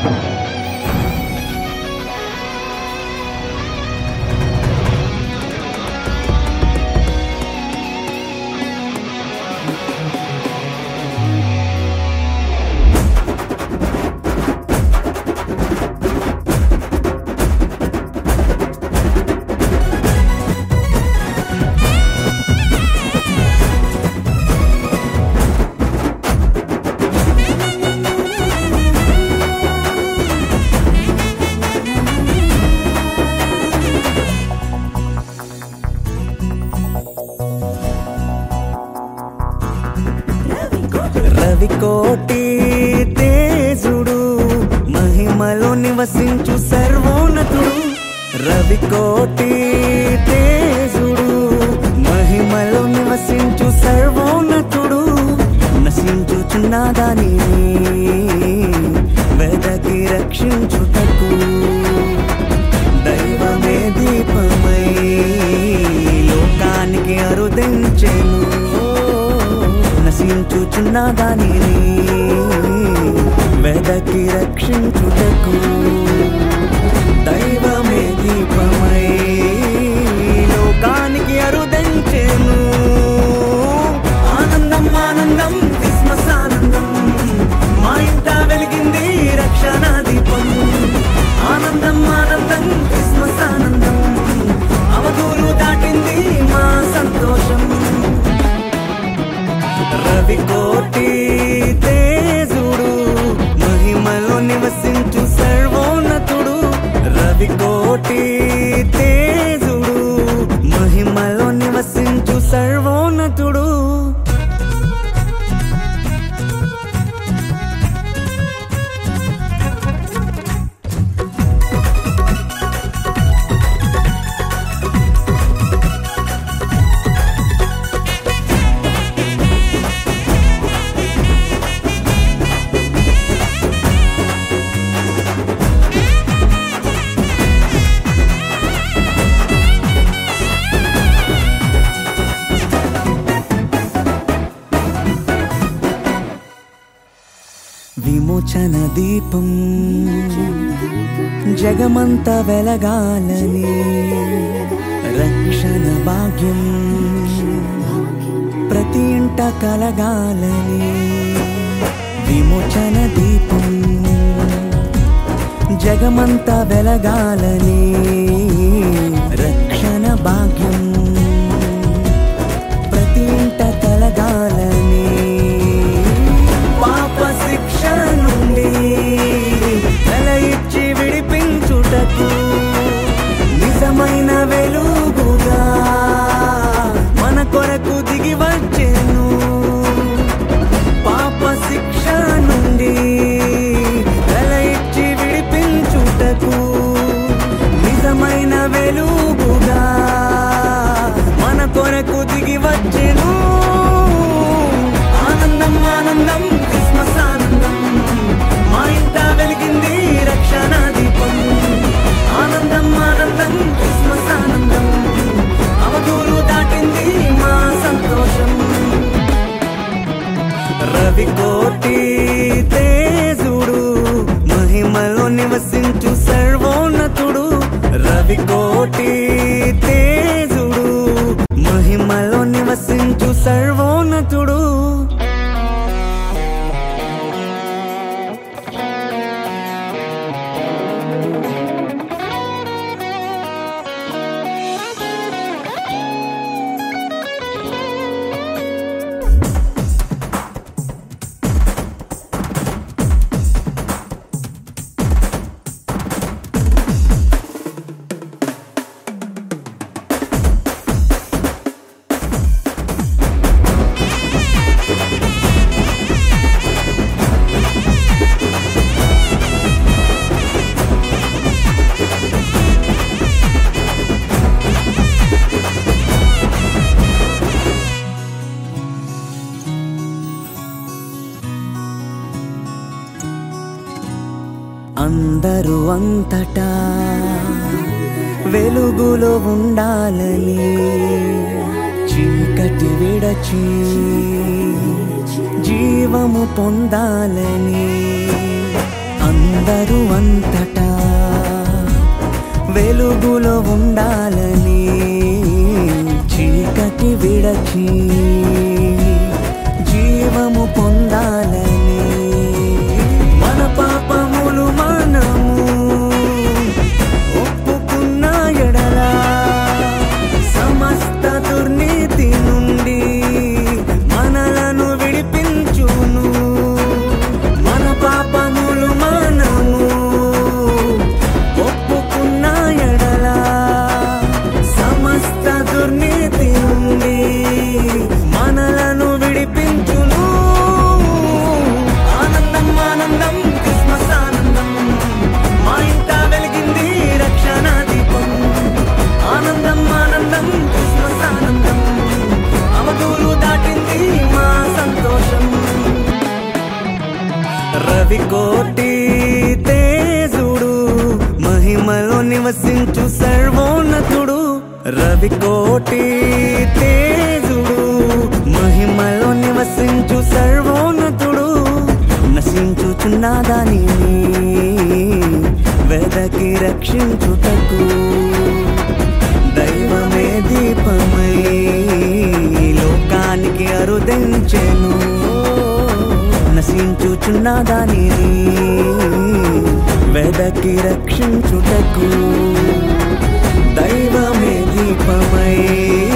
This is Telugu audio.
రవికోటి తేజుడు మహిమలో నివసించు సర్వోన్నతుడు రవికోటి తేజుడు మహిమలో నివసించు సర్వోన్నతుడు నశించుచున్న దాని వెదకి రక్షించుటకు దైవమే దీపమై లోకానికి అరుదించెను నశించుచున్న దానిని వెదకి రక్షించుటకు దైవమే దీపమై లోకానికి అరుదించెను ఆనందం ఆనందం క్రిస్మస్ ఆనందం మా ఇంట వెలిగింది రక్షణ దీపం ఆనందం ఆనందం క్రిస్మస్ ఆనందం అవధూలు దాటింది మా సంతోషం రవికోటి తేజుడు మహిమలో నివసించు సర్వోన్నతుడు రవికోటి తేజుడు మహిమలో నివసించు సర్వోన్నతుడు విమోచన దీపం జగమంత వెలగాలని రక్షణ భాగ్యం ప్రతి ఇంట కలగాలని విమోచన దీపం జగమంత వెలగాలని రక్షణ భాగ్యం ప్రతి ఇంట కలగాలని పాప శిక్ష నుండి తల ఇచ్చి విడిపించుటకు నిజమైన వెలుగుగా మన కొరకు దిగి వచ్చెను పాప శిక్ష నుండి తల ఇచ్చి విడిపించుటకు నిజమైన వెలుగుగా మన కొరకు దిగి వచ్చెను ఆనందం ఆనందం క్రిస్మస్ ఆనందం మా ఇంట వెలిగింది రక్షణ దీపం ఆనందం ఆనందం క్రిస్మస్ ఆనందం అవధూలు దాటింది మా సంతోషం రవికోటి తేజుడు మహిమలో నివసించు సర్వోన్నతుడు రవికోటి తేజుడు మహిమలో నివసించు సర్వోన్నతుడు అందరూ అంతటా వెలుగులో ఉండాలని చీకటి విడచి జీవము పొందాలని అందరూ అంతటా వెలుగులో ఉండాలని చీకటి విడచి జీవము పొందాలని మన పాపములు మనము ఒప్పుకున్న ఎడలా సమస్త దుర్నీతి నుండి మనలను విడిపించును మన పాపములు మనము ఒప్పుకున్న ఎడలా సమస్త దుర్నీతి నుండి మనలను విడిపించును ఆనందం ఆనందం క్రిస్మస్ ఆనందం మా ఇంట వెలిగింది రక్షణ దీపం ఆనందం ఆనందం క్రిస్మస్ ఆనందం అవధూలు దాటింది మా సంతోషం రవి కోటి తేజుడు మహిమలో నివసించు సర్వోన్నతుడు రవి కోటి తేజుడు మహిమలో నివసించు సర్వోన్నతుడు నశించుచున్న దానిని వెదకి రక్షించుటకు దైవమే దీపమై లోకానికి అరుదించెను నశించుచున్న దానిని వెదకి రక్షించుటకు దైవమే దీపమై